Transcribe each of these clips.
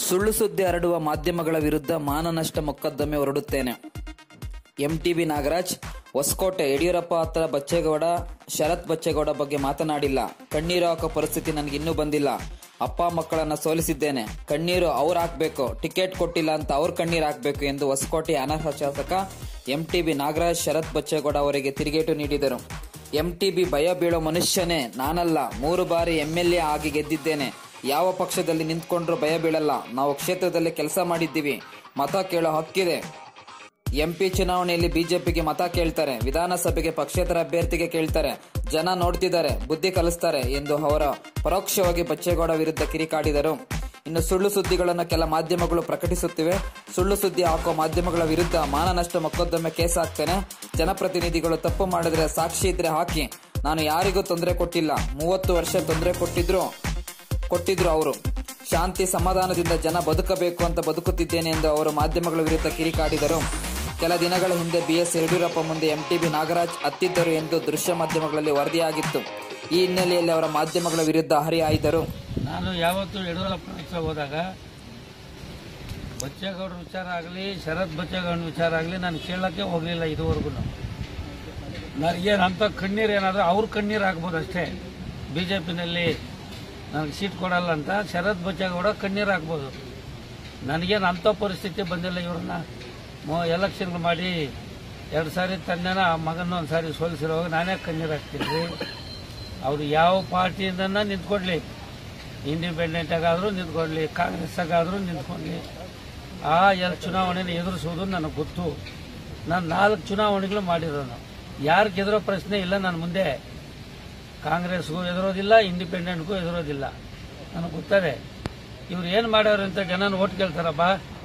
ಸುಳ್ಳು ಸುದ್ದಿ ಹರಡುವ ಮಾಧ್ಯಮಗಳ ವಿರುದ್ಧ ಮಾನನಷ್ಟ ಮೊಕದ್ದಮೆ ಹೊರಡುತ್ತೇನೆ ಎಂಟಿಬಿ ನಾಗರಾಜ್ ಹೊಸಕೋಟೆ ಯಡಿಯೂರಪ್ಪ ಹತ್ರ ಬಚ್ಚೇಗೌಡ ಶರತ್ ಬಚ್ಚೇಗೌಡ ಬಗ್ಗೆ ಮಾತನಾಡಿಲ್ಲ ಕಣ್ಣೀರು ಹಾಕೋ ಪರಿಸ್ಥಿತಿ ನನಗೆ ಇನ್ನೂ ಬಂದಿಲ್ಲ ಅಪ್ಪ ಮಕ್ಕಳನ್ನ ಸೋಲಿಸಿದ್ದೇನೆ ಕಣ್ಣೀರು ಅವ್ರು ಹಾಕ್ಬೇಕು ಟಿಕೆಟ್ ಕೊಟ್ಟಿಲ್ಲ ಅಂತ ಅವ್ರ ಕಣ್ಣೀರು ಹಾಕ್ಬೇಕು ಎಂದು ಹೊಸಕೋಟೆ ಅನರ್ಹ ಶಾಸಕ ಎಂಟಿಬಿ ನಾಗರಾಜ್ ಶರತ್ ಬಚ್ಚೇಗೌಡ ಅವರಿಗೆ ತಿರುಗೇಟು ನೀಡಿದರು ಎಂಟಿಬಿ ಭಯ ಬೀಳೋ ಮನುಷ್ಯನೇ ನಾನಲ್ಲ ಮೂರು ಬಾರಿ ಎಂಎಲ್ಎ ಆಗಿ ಗೆದ್ದಿದ್ದೇನೆ ಯಾವ ಪಕ್ಷದಲ್ಲಿ ನಿಂತ್ಕೊಂಡ್ರೂ ಭಯ ಬೀಳಲ್ಲ ನಾವು ಕ್ಷೇತ್ರದಲ್ಲಿ ಕೆಲಸ ಮಾಡಿದ್ದೀವಿ ಮತ ಕೇಳೋ ಹಕ್ಕಿದೆ ಎಂಪಿ ಚುನಾವಣೆಯಲ್ಲಿ ಬಿಜೆಪಿಗೆ ಮತ ಕೇಳ್ತಾರೆ ವಿಧಾನಸಭೆಗೆ ಪಕ್ಷೇತರ ಅಭ್ಯರ್ಥಿಗೆ ಕೇಳ್ತಾರೆ ಜನ ನೋಡ್ತಿದ್ದಾರೆ ಬುದ್ಧಿ ಕಲಿಸ್ತಾರೆ ಎಂದು ಅವರ ಪರೋಕ್ಷವಾಗಿ ಬಚ್ಚೇಗೌಡ ವಿರುದ್ಧ ಕಿರಿಕಾಡಿದರು ಇನ್ನು ಸುಳ್ಳು ಸುದ್ದಿಗಳನ್ನು ಕೆಲ ಮಾಧ್ಯಮಗಳು ಪ್ರಕಟಿಸುತ್ತಿವೆ ಸುಳ್ಳು ಸುದ್ದಿ ಹಾಕುವ ಮಾಧ್ಯಮಗಳ ವಿರುದ್ಧ ಮಾನನಷ್ಟ ಮೊಕದ್ದಮೆ ಕೇಸ್ ಹಾಕ್ತೇನೆ ಜನಪ್ರತಿನಿಧಿಗಳು ತಪ್ಪು ಮಾಡಿದ್ರೆ ಸಾಕ್ಷಿ ಇದ್ರೆ ಹಾಕಿ ನಾನು ಯಾರಿಗೂ ತೊಂದರೆ ಕೊಟ್ಟಿಲ್ಲ ಮೂವತ್ತು ವರ್ಷ ತೊಂದರೆ ಕೊಟ್ಟಿದ್ರು ಕೊಟ್ಟಿದ್ರು ಅವರು ಶಾಂತಿ ಸಮಾಧಾನದಿಂದ ಜನ ಬದುಕಬೇಕು ಅಂತ ಬದುಕುತ್ತಿದ್ದೇನೆ ಎಂದು ಅವರು ಮಾಧ್ಯಮಗಳ ವಿರುದ್ಧ ಕಿರಿಕಾಡಿದರು ಕೆಲ ದಿನಗಳ ಹಿಂದೆ ಬಿಎಸ್ ಯಡಿಯೂರಪ್ಪ ಮುಂದೆ ಎಂಟಿಬಿ ನಾಗರಾಜ್ ಹತ್ತಿದ್ದರು ಎಂದು ದೃಶ್ಯ ಮಾಧ್ಯಮಗಳಲ್ಲಿ ವರದಿಯಾಗಿತ್ತು ಈ ಹಿನ್ನೆಲೆಯಲ್ಲಿ ಅವರ ಮಾಧ್ಯಮಗಳ ವಿರುದ್ಧ ಹರಿಹಾಯ್ದರು ನಾನು ಯಾವತ್ತೂ ಯಡಿಯೂರಪ್ಪ ಹತ್ರ ಹೋದಾಗ ಬಚ್ಚೇಗೌಡರ ವಿಚಾರ ಆಗಲಿ ಶರತ್ ಬಚ್ಚೇಗೌಡರ ವಿಚಾರ ಆಗಲಿ ನಾನು ಕೇಳೋಕ್ಕೆ ಹೋಗಲಿಲ್ಲ ಇದುವರೆಗೂ ನನಗೇನು ಅಂಥ ಕಣ್ಣೀರು ಏನಾದರೂ ಅವ್ರ ಕಣ್ಣೀರು ಆಗ್ಬೋದು ಅಷ್ಟೇ ಬಿ ಜೆ ಪಿನಲ್ಲಿ ನನಗೆ ಸೀಟ್ ಕೊಡಲ್ಲ ಅಂತ ಶರತ್ ಬಚ್ಚೇಗೌಡ ಕಣ್ಣೀರು ಆಗ್ಬೋದು ನನಗೇನು ಅಂಥ ಪರಿಸ್ಥಿತಿ ಬಂದಿಲ್ಲ ಇವ್ರನ್ನ ಮೊ ಎಲೆಕ್ಷನ್ಗಳು ಮಾಡಿ ಎರಡು ಸಾರಿ ತಂದೆನ ಮಗನ ಒಂದು ಸಾರಿ ಸೋಲಿಸಿರುವಾಗ ನಾನೇ ಕಣ್ಣೀರು ಹಾಕ್ತೀನಿ ರೀ ಅವ್ರು ಯಾವ ಪಾರ್ಟಿಯಿಂದ ನಿಂತ್ಕೊಡ್ಲಿ ಇಂಡಿಪೆಂಡೆಂಟ್ ಆಗಾದರೂ ನಿಂತ್ಕೊಡ್ಲಿ ಕಾಂಗ್ರೆಸ್ ಆಗಾದರೂ ನಿಂತ್ಕೊಡ್ಲಿ ಆ ಎರಡು ಚುನಾವಣೆನ ಎದುರಿಸೋದು ನನಗೆ ಗೊತ್ತು ನಾನು ನಾಲ್ಕು ಚುನಾವಣೆಗಳು ಮಾಡಿರೋನು ಯಾರು ಗೆದರೋ ಪ್ರಶ್ನೆ ಇಲ್ಲ ನನ್ನ ಮುಂದೆ ಕಾಂಗ್ರೆಸ್ಗೂ ಎದುರೋದಿಲ್ಲ ಇಂಡಿಪೆಂಡೆಂಟ್ಗೂ ಎದುರೋದಿಲ್ಲ ನನಗೆ ಗೊತ್ತದೆ ಇವ್ರು ಏನು ಮಾಡ್ಯಾರ ಅಂತ ಜನನ ಓಟ್ ಕೇಳ್ತಾರಪ್ಪ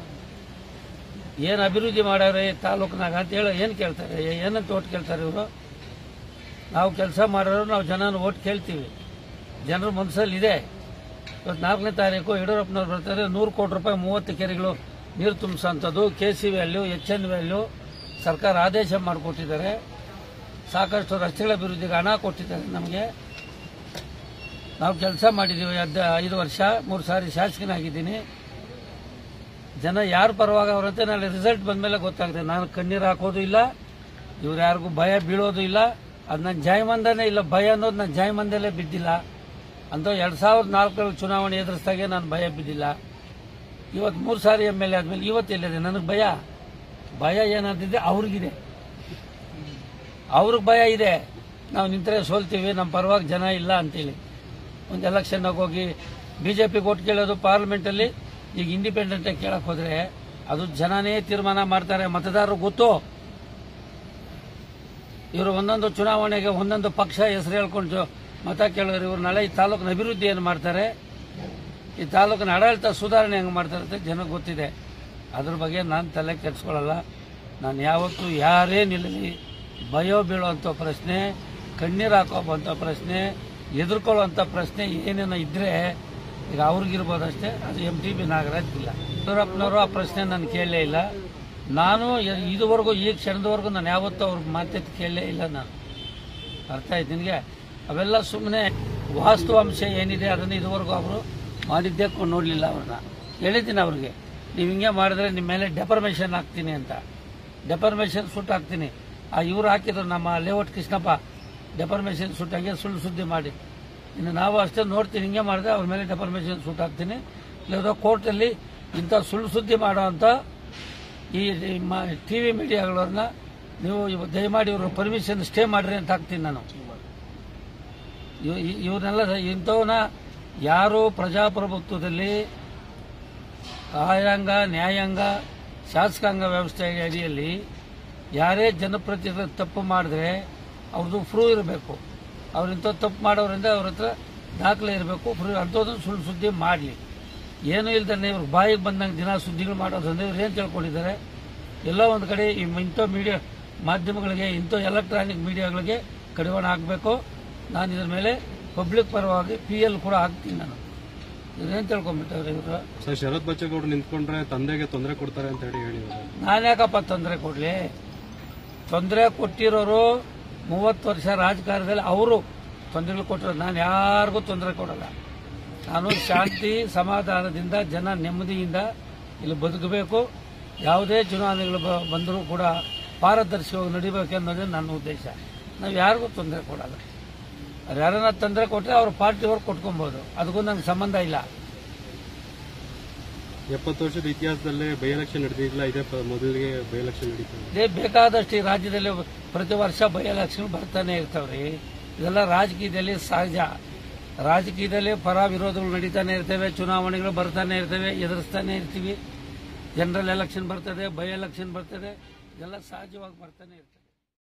ಏನು ಅಭಿವೃದ್ಧಿ ಮಾಡ್ಯಾರ ಈ ತಾಲೂಕಿನಾಗ ಅಂತ ಹೇಳಿ ಏನು ಕೇಳ್ತಾರೆ ಏನಂತ ಓಟ್ ಕೇಳ್ತಾರೆ ಇವರು ನಾವು ಕೆಲಸ ಮಾಡೋರು ನಾವು ಜನನ ಓಟ್ ಕೇಳ್ತೀವಿ ಜನರ ಮನಸ್ಸಲ್ಲಿ ಇದೆ ಇವತ್ತು ನಾಲ್ಕನೇ ತಾರೀಕು ಯಡಿಯೂರಪ್ಪನವ್ರು ಬರ್ತಾರೆ ನೂರು ಕೋಟಿ ರೂಪಾಯಿ ಮೂವತ್ತು ಕೆರೆಗಳು ನೀರು ತುಂಬಿಸೋಂಥದ್ದು K C valley H N valley ಸರ್ಕಾರ ಆದೇಶ ಮಾಡಿಕೊಟ್ಟಿದ್ದಾರೆ ಸಾಕಷ್ಟು ರಸ್ತೆಗಳ ಅಭಿವೃದ್ಧಿಗೆ ಹಣ ಕೊಟ್ಟಿದ್ದಾರೆ ನಮಗೆ ನಾವು ಕೆಲಸ ಮಾಡಿದ್ದೀವಿ ಅದ್ ಐದು ವರ್ಷ ಮೂರು ಸಾರಿ ಶಾಸಕನಾಗಿದ್ದೀನಿ ಜನ ಯಾರು ಪರವಾಗವ್ರಂತೆ ನಾಳೆ ರಿಸಲ್ಟ್ ಬಂದಮೇಲೆ ಗೊತ್ತಾಗ್ತದೆ ನಾನು ಕಣ್ಣೀರು ಹಾಕೋದು ಇಲ್ಲ ಇವ್ರು ಯಾರಿಗೂ ಭಯ ಬೀಳೋದು ಇಲ್ಲ ಅದು ನನ್ನ ಜಾಯಮಂದನೇ ಇಲ್ಲ ಭಯ ಅನ್ನೋದು ನನ್ನ ಜಾಯಮಂದಲ್ಲೇ ಬಿದ್ದಿಲ್ಲ ಅಂತ ಎರಡು ಸಾವಿರದ ನಾಲ್ಕರ ಚುನಾವಣೆ ಎದುರಿಸಿದಾಗೆ ನಾನು ಭಯ ಬಿದ್ದಿಲ್ಲ ಇವತ್ತು ಮೂರು ಸಾರಿ ಎಮ್ ಎಲ್ ಎ ಆದಮೇಲೆ ಇವತ್ತು ಎಲ್ಲಿದೆ ನನಗೆ ಭಯ ಭಯ ಏನಂತಿದೆ ಅವ್ರಿಗಿದೆ ಅವ್ರಿಗೆ ಭಯ ಇದೆ ನಾವು ನಿಂತರೆ ಸೋಲ್ತೀವಿ ನಮ್ಮ ಪರವಾಗಿ ಜನ ಇಲ್ಲ ಅಂತೇಳಿ ಒಂದು ಎಲೆಕ್ಷನ್ನಾಗ ಹೋಗಿ ಬಿ ಜೆ ಪಿಗೆ ಓಟ್ ಕೇಳೋದು ಪಾರ್ಲಿಮೆಂಟಲ್ಲಿ ಈಗ ಇಂಡಿಪೆಂಡೆಂಟಾಗಿ ಕೇಳಕ್ಕೆ ಹೋದರೆ ಅದು ಜನನೇ ತೀರ್ಮಾನ ಮಾಡ್ತಾರೆ ಮತದಾರರು ಗೊತ್ತು ಇವರು ಒಂದೊಂದು ಚುನಾವಣೆಗೆ ಒಂದೊಂದು ಪಕ್ಷ ಹೆಸರು ಹೇಳ್ಕೊಂಡು ಮತ ಕೇಳೋರು ಇವರು ನಾಳೆ ಈ ತಾಲೂಕಿನ ಅಭಿವೃದ್ಧಿ ಏನು ಮಾಡ್ತಾರೆ ಈ ತಾಲೂಕಿನ ಆಡಳಿತ ಸುಧಾರಣೆ ಹೆಂಗೆ ಮಾಡ್ತಾರೆ ಅಂತ ಜನಕ್ಕೆ ಗೊತ್ತಿದೆ ಅದ್ರ ಬಗ್ಗೆ ನಾನು ತಲೆ ಕೆಡಿಸ್ಕೊಳ್ಳಲ್ಲ ನಾನು ಯಾವತ್ತೂ ಯಾರೇ ನಿಲ್ಲಲಿ ಭಯ ಬೀಳುವಂಥ ಪ್ರಶ್ನೆ ಕಣ್ಣೀರು ಹಾಕೋವಂಥ ಪ್ರಶ್ನೆ ಎದುರ್ಕೊಳ್ಳುವಂಥ ಪ್ರಶ್ನೆ ಏನೇನೋ ಇದ್ದರೆ ಈಗ ಅವ್ರಿಗಿರ್ಬೋದು ಅಷ್ಟೇ ಅದು ಎಂ ಟಿ ಬಿ ನಾಗರಾಜ್ ಇಲ್ಲ ಯಡಿಯೂರಪ್ಪನವರು ಆ ಪ್ರಶ್ನೆ ನಾನು ಕೇಳಲೇ ಇಲ್ಲ ನಾನು ಇ- ಇದುವರೆಗೂ ಈ ಕ್ಷಣದವರೆಗೂ ನಾನು ಯಾವತ್ತೂ ಅವ್ರ ಮಾತೆತ್ತು ಕೇಳಲೇ ಇಲ್ಲ ನಾನು ಅರ್ಥ ಆಯ್ತು ನಿನಗೆ ಅವೆಲ್ಲ ಸುಮ್ಮನೆ ವಾಸ್ತವಾಂಶ ಏನಿದೆ ಅದನ್ನು ಇದುವರೆಗೂ ಅವರು ಮಾಡಿದ್ದೇ ಕೊಂಡು ನೋಡಲಿಲ್ಲ ಅವ್ರನ್ನ ಹೇಳಿದ್ದೀನಿ ಅವ್ರಿಗೆ ನೀವು ಹಿಂಗೆ ಮಾಡಿದ್ರೆ ನಿಮ್ಮ ಮೇಲೆ ಡೆಪರ್ಮೇಷನ್ ಹಾಕ್ತೀನಿ ಅಂತ ಡೆಪರ್ಮೇಷನ್ ಸುಟ್ಟು ಹಾಕ್ತೀನಿ ಆ ಇವ್ರು ಹಾಕಿದ್ರು ನಮ್ಮ ಲೇಔಟ್ ಕೃಷ್ಣಪ್ಪ ಡೆಪರ್ಮೇಷನ್ ಸುಟ್ಟು ಹಂಗೆ ಸುಳ್ಳು ಸುದ್ದಿ ಮಾಡಿ ಇನ್ನು ನಾವು ಅಷ್ಟೇ ನೋಡ್ತೀನಿ ಹಿಂಗೆ ಮಾಡಿದ್ರೆ ಅವ್ರ ಮೇಲೆ ಡೆಪರ್ಮೇಷನ್ ಸುಟ್ಟು ಹಾಕ್ತೀನಿ ಇಲ್ಲದ ಕೋರ್ಟಲ್ಲಿ ಇಂಥ ಸುಳ್ಳು ಸುದ್ದಿ ಮಾಡೋ ಅಂಥ ಈ ಟಿ ವಿ ಮೀಡಿಯಾಗಳವ್ರನ್ನ ನೀವು ಇವ್- ದಯಮಾಡಿ ಇವ್ರ ಪರ್ಮಿಷನ್ ಸ್ಟೇ ಮಾಡ್ರಿ ಅಂತ ಹಾಕ್ತೀನಿ ನಾನು ಇವ್- ಇವ್- ಇವ್ರನ್ನೆಲ್ಲ ಇಂಥವನ್ನ ಯಾರು ಪ್ರಜಾಪ್ರಭುತ್ವದಲ್ಲಿ ಕಾರ್ಯಾಂಗ ನ್ಯಾಯಾಂಗ ಶಾಸಕಾಂಗ ವ್ಯವಸ್ಥೆ ಅಡಿಯಲ್ಲಿ ಯಾರೇ ಜನಪ್ರತಿನಿಧಿ ತಪ್ಪು ಮಾಡಿದ್ರೆ ಅವ್ರದ್ದು ಫ್ರೂ ಇರಬೇಕು ಅವ್ರು ಇಂಥ ತಪ್ಪು ಮಾಡೋರಿಂದ ಅವ್ರ ಹತ್ರ ದಾಖಲೆ ಇರಬೇಕು ಫ್ರೂ ಅಂಥದ್ದನ್ನು ಸುಳ್ಳು ಸುದ್ದಿ ಮಾಡಲಿ ಏನೂ ಇಲ್ದೇ ಇವ್ರು ಬಾಯಿಗೆ ಬಂದಂಗೆ ದಿನ ಸುದ್ದಿಗಳು ಮಾಡೋದ್ರಿಂದ ಇವ್ರು ಏನು ತಿಳ್ಕೊಂಡಿದ್ದಾರೆ ಎಲ್ಲೋ ಒಂದು ಕಡೆ ಈ ಇಂಥ ಮೀಡಿಯಾ ಮಾಧ್ಯಮಗಳಿಗೆ ಇಂಥ ಎಲೆಕ್ಟ್ರಾನಿಕ್ ಮೀಡಿಯಾಗಳಿಗೆ ಕಡಿವಾಣ ಹಾಕಬೇಕು ನಾನು ಇದ್ರ ಮೇಲೆ ಪಬ್ಲಿಕ್ ಪರವಾಗಿ ಪಿ ಎಲ್ ಕೂಡ ಹಾಕ್ತೀನಿ ನಾನು ಇವ್ರೇನು ತಿಳ್ಕೊಂಬಿಟ್ಟವ್ರೆ ಇವರು ಸರ್ ಶರತ್ ಬಚ್ಚೇಗೌಡರು ನಿಂತ್ಕೊಂಡ್ರೆ ತಂದೆಗೆ ತೊಂದರೆ ಕೊಡ್ತಾರೆ ಅಂತ ಹೇಳಿ ಹೇಳಿದ್ದಾರೆ ನಾನು ಯಾಕಪ್ಪ ತೊಂದರೆ ಕೊಡಲಿ ತೊಂದರೆ ಕೊಟ್ಟಿರೋರು ಮೂವತ್ತು ವರ್ಷ ರಾಜಕಾರಣದಲ್ಲಿ ಅವರು ತೊಂದರೆಗಳು ಕೊಟ್ಟಿರೋದು ನಾನು ಯಾರಿಗೂ ತೊಂದರೆ ಕೊಡಲ್ಲ ನಾನು ಶಾಂತಿ ಸಮಾಧಾನದಿಂದ ಜನ ನೆಮ್ಮದಿಯಿಂದ ಇಲ್ಲಿ ಬದುಕಬೇಕು ಯಾವುದೇ ಚುನಾವಣೆಗಳು ಬ- ಬಂದರೂ ಕೂಡ ಪಾರದರ್ಶಕವಾಗಿ ನಡಿಬೇಕು ಅನ್ನೋದೇ ನನ್ನ ಉದ್ದೇಶ ನಾವು ಯಾರಿಗೂ ತೊಂದರೆ ಕೊಡಲ್ಲ ಅವ್ರು ಯಾರನ್ನ ತೊಂದರೆ ಕೊಟ್ಟರೆ ಅವ್ರ ಪಾರ್ಟಿಯವ್ರು ಕೊಟ್ಕೊಬೋದು ಅದಕ್ಕೂ ನನಗೆ ಸಂಬಂಧ ಇಲ್ಲ ಎಪ್ಪತ್ತು ವರ್ಷದ ಇತಿಹಾಸದಲ್ಲೇ ಬೈ ಎಲೆಕ್ಷನ್ ನಡೆದಿಲ್ಲ ಇದೇ ಪ- ಮೊದಲಿಗೆ ಬೈ ಎಲೆಕ್ಷನ್ ನಡೀತದೆ ಇದೇ ಬೇಕಾದಷ್ಟು ಈ ರಾಜ್ಯದಲ್ಲಿ ಪ್ರತಿ ವರ್ಷ ಬೈ ಎಲೆಕ್ಷನ್ ಬರ್ತಾನೆ ಇರ್ತಾವ್ರಿ ಇದೆಲ್ಲ ರಾಜಕೀಯದಲ್ಲಿ ಸಹಜ ರಾಜಕೀಯದಲ್ಲಿ ಪರ ವಿರೋಧಗಳು ನಡೀತಾನೆ ಇರ್ತವೆ ಚುನಾವಣೆಗಳು ಬರ್ತಾನೆ ಇರ್ತವೆ ಎದುರಿಸ್ತಾನೆ ಇರ್ತೀವಿ ಜನರಲ್ ಎಲೆಕ್ಷನ್ ಬರ್ತದೆ ಬೈ ಎಲೆಕ್ಷನ್ ಬರ್ತದೆ ಇದೆಲ್ಲ ಸಹಜವಾಗಿ ಬರ್ತಾನೆ ಇರ್ತವೆ